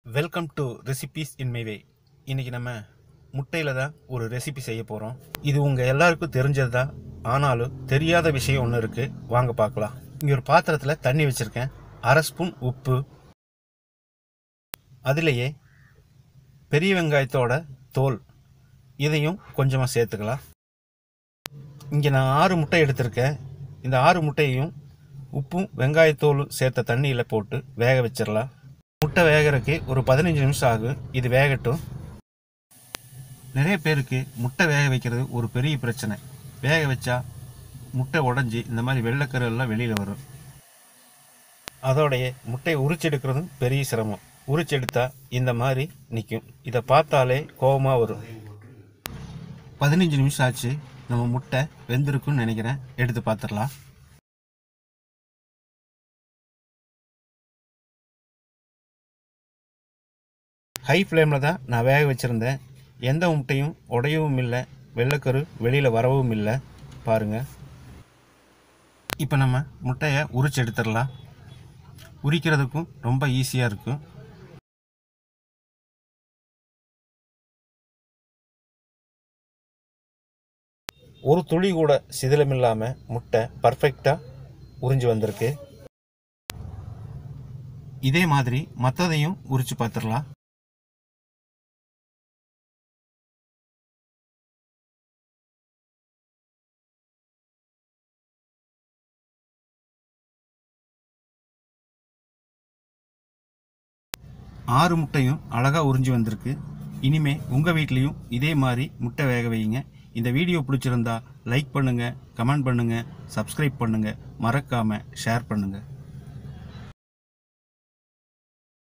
welcome to recipes in my way இன்னைக்கு நம்ம முட்டையில் தான் ஒரு ரெசிபி செய்ய போகிறோம் இது உங்கள் எல்லாருக்கும் தெரிஞ்சது தான் ஆனாலும் தெரியாத விஷயம் ஒன்று இருக்குது வாங்க பார்க்கலாம் இங்கே ஒரு பாத்திரத்தில் தண்ணி வச்சுருக்கேன் அரை ஸ்பூன் உப்பு அதிலேயே பெரிய வெங்காயத்தோட தோல் இதையும் கொஞ்சமாக சேர்த்துக்கலாம் இங்கே நான் ஆறு முட்டை எடுத்திருக்கேன் இந்த ஆறு முட்டையையும் உப்பும் வெங்காயத்தோலும் சேர்த்த தண்ணியில் போட்டு வேக வச்சிடலாம் முட்டை வேகறதுக்கு ஒரு பதினஞ்சு நிமிஷம் ஆகும் இது வேகட்டும் நிறைய பேருக்கு முட்டை வேக வைக்கிறது ஒரு பெரிய பிரச்சனை வேக வச்சா முட்டை உடஞ்சி இந்த மாதிரி வெள்ளைக்கரு எல்லாம் வெளியில் வரும் அதோடைய முட்டையை உரிச்செடுக்கிறதும் பெரிய சிரமம் உரிச்செடுத்தா இந்த மாதிரி நிற்கும் இதை பார்த்தாலே கோபமாக வரும் பதினஞ்சு நிமிஷம் ஆச்சு நம்ம முட்டை வெந்திருக்குன்னு நினைக்கிறேன் எடுத்து பார்த்துடலாம் ஹை ஃப்ளேமில் தான் நான் வேக வச்சுருந்தேன் எந்த முட்டையும் உடையவும் இல்லை வெள்ளைக்கரு வெளியில் வரவும் இல்லை பாருங்கள் இப்போ நம்ம முட்டையை உரிச்சு எடுத்துடலாம் உரிக்கிறதுக்கும் ரொம்ப ஈஸியாக இருக்கும் ஒரு துளி கூட சிதிலம் இல்லாமல் முட்டை பர்ஃபெக்டாக உறிஞ்சு வந்திருக்கு இதே மாதிரி மற்றதையும் உரிச்சு பார்த்துடலாம் ஆறு முட்டையும் அழகாக உறிஞ்சி வந்திருக்கு இனிமே உங்கள் வீட்லேயும் இதே மாதிரி முட்டை வேக வைங்க இந்த வீடியோ பிடிச்சிருந்தா லைக் பண்ணுங்கள் கமெண்ட் பண்ணுங்கள் சப்ஸ்கிரைப் பண்ணுங்கள் மறக்காமல் ஷேர் பண்ணுங்கள்